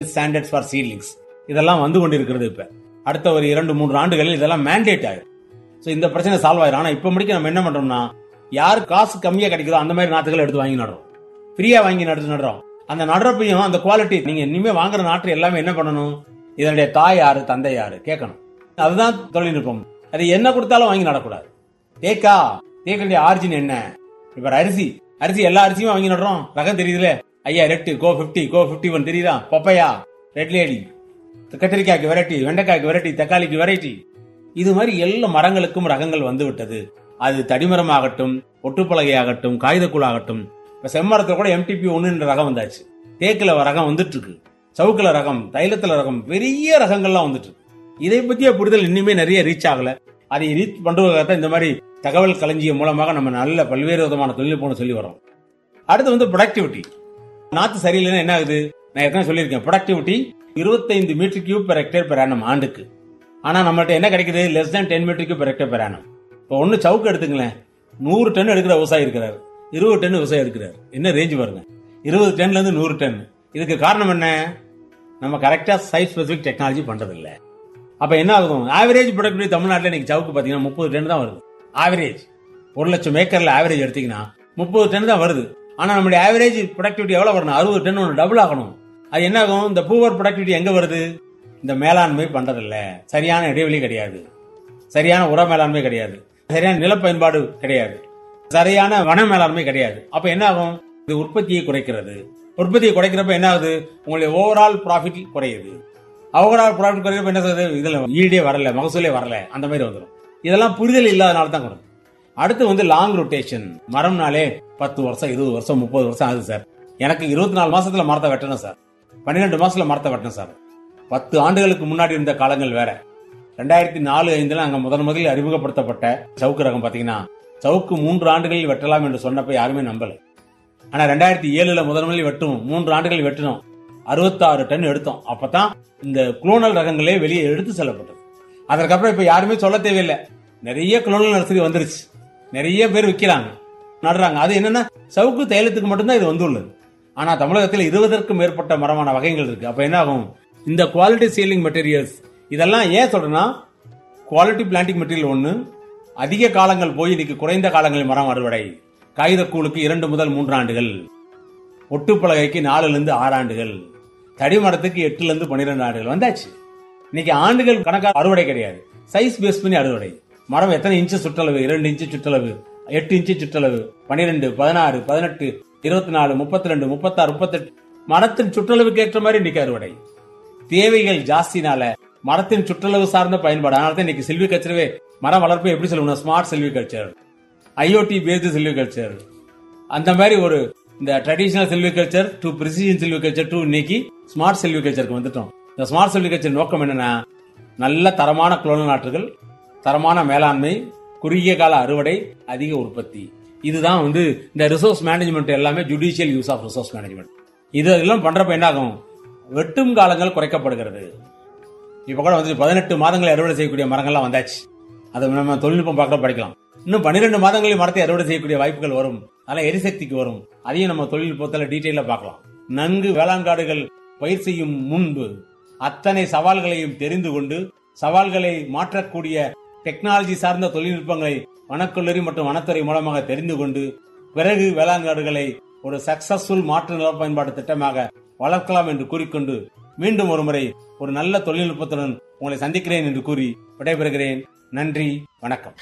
standards for seedlings இதெல்லாம் வந்து கொண்டிருக்கிறது இப்ப அடுத்த ஒரு இரண்டு மூன்று ஆண்டுகளில் இதெல்லாம் மேண்டேட் ஆயிரும் ஸோ இந்த பிரச்சனை சால்வ் ஆயிரும் ஆனா இப்ப முடிக்க நம்ம என்ன பண்றோம்னா யார் காசு கம்மியா கிடைக்குதோ அந்த மாதிரி நாற்றுகள் எடுத்து வாங்கி நடுறோம் ஃப்ரீயா வாங்கி நடுத்து நடுறோம் அந்த நடுறப்பையும் அந்த குவாலிட்டி நீங்க இனிமே வாங்குற நாற்று எல்லாமே என்ன பண்ணணும் இதனுடைய தாய் யாரு தந்தை யாரு கேட்கணும் அதுதான் தொழில்நுட்பம் அது என்ன கொடுத்தாலும் வாங்கி நடக்கூடாது தேக்கா தேக்கனுடைய ஆரிஜின் என்ன இப்ப அரிசி அரிசி எல்லா அரிசியும் வாங்கி நடுறோம் ரகம் தெரியுதுல ஐயா red Co fifty Co fifty one தெரியுதா பப்பையா ரெட் லேடி கத்திரிக்காய்க்கு வெரைட்டி வெண்டைக்காய்க்கு வெரைட்டி தக்காளிக்கு வெரைட்டி இது மாதிரி எல்லா மரங்களுக்கும் ரகங்கள் வந்து விட்டது அது தடிமரமாகட்டும் ஒட்டுப்பலகையாகட்டும் காகிதக்கூழாகட்டும் இப்ப செம்மரத்துல கூட எம்டிபி ஒன்னு ரகம் வந்தாச்சு தேக்குல ரகம் வந்துட்டு இருக்கு சவுக்குல ரகம் தைலத்துல ரகம் பெரிய ரகங்கள்லாம் வந்துட்டு இருக்கு இதை பத்திய புரிதல் இன்னுமே நிறைய ரீச் ஆகல அதை ரீச் பண்றதுக்காக இந்த மாதிரி தகவல் களஞ்சியம் மூலமாக நம்ம நல்ல பல்வேறு விதமான தொழில்நுட்பம் சொல்லி வரோம் அடுத்து வந்து ப்ரொடக்டிவிட்டி நாத்து சரியில்லைன்னா என்ன ஆகுது நான் ஏற்கனவே சொல்லியிருக்கேன் ப்ரொடக்டிவிட்டி இருபத்தைந்து metre cube per hectare per annum ஆண்டுக்கு ஆனா நம்மள்ட்ட என்ன கிடைக்குது less than ten metre cube per hectare per annum இப்போ ஒன்னு சவுக்கு எடுத்துங்களேன் நூறு டன் எடுக்கிற விவசாயி இருக்கிறார் இருபது டன் விவசாயி எடுக்கிறார் என்ன ரேஞ்ச் பாருங்க இருபது டன்ல இருந்து நூறு டன் இதுக்கு காரணம் என்ன நம்ம கரெக்டா சைஸ் ஸ்பெசிபிக் டெக்னாலஜி பண்றது இல்ல அப்ப என்ன ஆகும் ஆவரேஜ் ப்ரொடக்டிவிட்டி தமிழ்நாட்டில் இன்னைக்கு சவுக்கு பாத்தீங்கன்னா முப்பது டன் தான் வருது ஆவரேஜ் ஒரு லட்சம் ஏக்கர்ல ஆவரேஜ் எடுத்தீங்கன்னா முப்பது டன் தான் வருது ஆனா நம்மளுடைய ஆவரேஜ் ப்ரொடக்டிவிட்டி எவ்வளவு வரணும் அறுபது டன் ஒன்று டபுள் ஆகணும் அது என்ன ஆகும் இந்த பூவர் ப்ரொடக்டிவிட்டி எங்க வருது இந்த மேலாண்மை பண்றதில்ல சரியான இடைவெளி கிடையாது சரியான உர மேலாண்மை கிடையாது சரியான நில பயன்பாடு கிடையாது சரியான வன மேலாண்மை கிடையாது அப்ப என்ன ஆகும் இது உற்பத்தியை குறைக்கிறது உற்பத்தியை குறைக்கிறப்ப என்ன ஆகுது உங்களுடைய ஓவரால் ப்ராஃபிட் குறையுது ஓவரால் ப்ராஃபிட் குறைக்கிறப்ப என்ன ஆகுது இதுல ஈடே வரல மகசூலே வரல அந்த மாதிரி வந்துடும் இதெல்லாம் புரிதல் இல்லாதனால தான் கொடுக்கும் அடுத்து வந்து லாங் ரொட்டேஷன் மரம்னாலே பத்து வருஷம் இருபது வருஷம் முப்பது வருஷம் ஆகுது சார் எனக்கு இருபத்தி நாலு மாசத்துல மரத்தை வெட்டணும் சார் பன்னிரெண்டு மாசத்துல மரத்தை வெட்டணும் சார் பத்து ஆண்டுகளுக்கு முன்னாடி இருந்த காலங்கள் வேற ரெண்டாயிரத்தி நாலு ஐந்துல அங்க முதன் முதலில் அறிமுகப்படுத்தப்பட்ட சவுக்கு ரகம் பாத்தீங்கன்னா சவுக்கு மூன்று ஆண்டுகளில் வெட்டலாம் என்று சொன்னப்ப யாருமே நம்பல ஆனா ரெண்டாயிரத்தி ஏழுல முதன் முதலில் வெட்டும் மூன்று ஆண்டுகள் வெட்டினோம் அறுபத்தாறு டன் எடுத்தோம் அப்பதான் இந்த குளோனல் ரகங்களே வெளியே எடுத்து செல்லப்பட்டது அதற்கப்புறம் இப்ப யாருமே சொல்ல தேவையில்லை நிறைய குளோனல் நர்சரி வந்துருச்சு நிறைய பேர் விற்கிறாங்க நடுறாங்க அது என்னன்னா சவுக்கு தைலத்துக்கு மட்டும்தான் இது வந்துள்ளது ஆனா தமிழகத்தில் இருபதற்கும் மேற்பட்ட மரமான வகைகள் இருக்கு அப்ப என்ன ஆகும் இந்த குவாலிட்டி சீலிங் மெட்டீரியல்ஸ் இதெல்லாம் ஏன் சொல்றேன்னா குவாலிட்டி பிளான்டிங் மெட்டீரியல் ஒன்று அதிக காலங்கள் போய் இன்னைக்கு குறைந்த காலங்களில் மரம் அறுவடை காகிதக்கூழுக்கு இரண்டு முதல் மூன்று ஆண்டுகள் ஒட்டுப்பலகைக்கு நாலுல இருந்து ஆறு ஆண்டுகள் தடிமரத்துக்கு எட்டுல இருந்து பன்னிரெண்டு ஆண்டுகள் வந்தாச்சு இன்னைக்கு ஆண்டுகள் கணக்கா அறுவடை கிடையாது சைஸ் பேஸ் பண்ணி அறுவடை மரம் எத்தனை இன்ச்சு சுற்றளவு இரண்டு இன்ச்சு சுற்றளவு எட்டு இன்ச்சு சுற்றளவு பன்னிரெண்டு பதினாறு பதினெட்டு இருபத்தி நாலு முப்பத்தி ரெண்டு முப்பத்தாறு முப்பத்தெட்டு மரத்தின் சுற்றளவுக்கு ஏற்ற மாதிரி இன்னைக்கு அறுவடை தேவைகள் ஜாஸ்தினால மரத்தின் சுற்றளவு சார்ந்த பயன்பாடு அதனால தான் இன்னைக்கு செல்வி கல்ச்சரவே மரம் வளர்ப்பு எப்படி சொல்லுவோம் smart silviculture IoT based silviculture அந்த மாதிரி ஒரு இந்த traditional silviculture to precision silviculture to இன்னைக்கு ஸ்மார்ட் செல்வி கல்ச்சருக்கு வந்துட்டோம் இந்த ஸ்மார்ட் செல்வி கல்ச்சர் நோக்கம் என்னன்னா நல்ல தரமான குளோனல் நாற்றுகள் தரமான மேலாண்மை குறுகிய கால அறுவடை அதிக உற்பத்தி இதுதான் வந்து இந்த ரிசோர்ஸ் மேனேஜ்மெண்ட் எல்லாமே judicial use of resource management இது எல்லாம் பண்றப்ப என்ன ஆகும் வெட்டும் காலங்கள் குறைக்கப்படுகிறது இப்ப கூட வந்து பதினெட்டு மாதங்களை அறுவடை செய்யக்கூடிய மரங்கள்லாம் வந்தாச்சு அதை நம்ம தொழில்நுட்பம் பார்க்க படிக்கலாம் இன்னும் பன்னிரெண்டு மாதங்களில் மரத்தை அறுவடை செய்யக்கூடிய வாய்ப்புகள் வரும் அதெல்லாம் எரிசக்திக்கு வரும் அதையும் நம்ம தொழில்நுட்பத்தில் டீட்டெயில பார்க்கலாம் நன்கு வேளாண் காடுகள் பயிர் செய்யும் முன்பு அத்தனை சவால்களையும் தெரிந்து கொண்டு சவால்களை மாற்றக்கூடிய டெக்னாலஜி சார்ந்த தொழில்நுட்பங்களை வனக்கல்லூரி மற்றும் வனத்துறை மூலமாக தெரிந்து கொண்டு பிறகு வேளாண் காடுகளை ஒரு சக்சஸ்ஃபுல் மாற்று நில பயன்பாடு திட்டமாக வளர்க்கலாம் என்று கூறிக்கொண்டு மீண்டும் ஒருமுறை ஒரு நல்ல தொழில்நுட்பத்துடன் உங்களை சந்திக்கிறேன் என்று கூறி விடைபெறுகிறேன் நன்றி வணக்கம்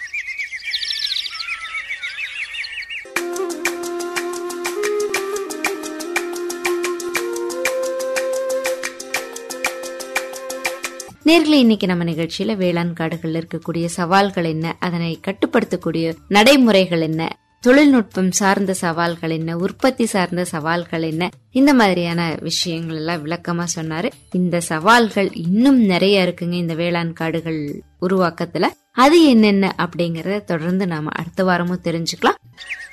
நேர்களை இன்னைக்கு நம்ம நிகழ்ச்சியில வேளாண் காடுகள்ல இருக்கக்கூடிய சவால்கள் என்ன அதனை கட்டுப்படுத்தக்கூடிய நடைமுறைகள் என்ன தொழில்நுட்பம் சார்ந்த சவால்கள் என்ன உற்பத்தி சார்ந்த சவால்கள் என்ன இந்த மாதிரியான விஷயங்கள் எல்லாம் விளக்கமா சொன்னாரு இந்த சவால்கள் இன்னும் நிறைய இருக்குங்க இந்த வேளாண் காடுகள் உருவாக்கத்துல அது என்னென்ன அப்படிங்கறத தொடர்ந்து நாம அடுத்த வாரமும் தெரிஞ்சுக்கலாம்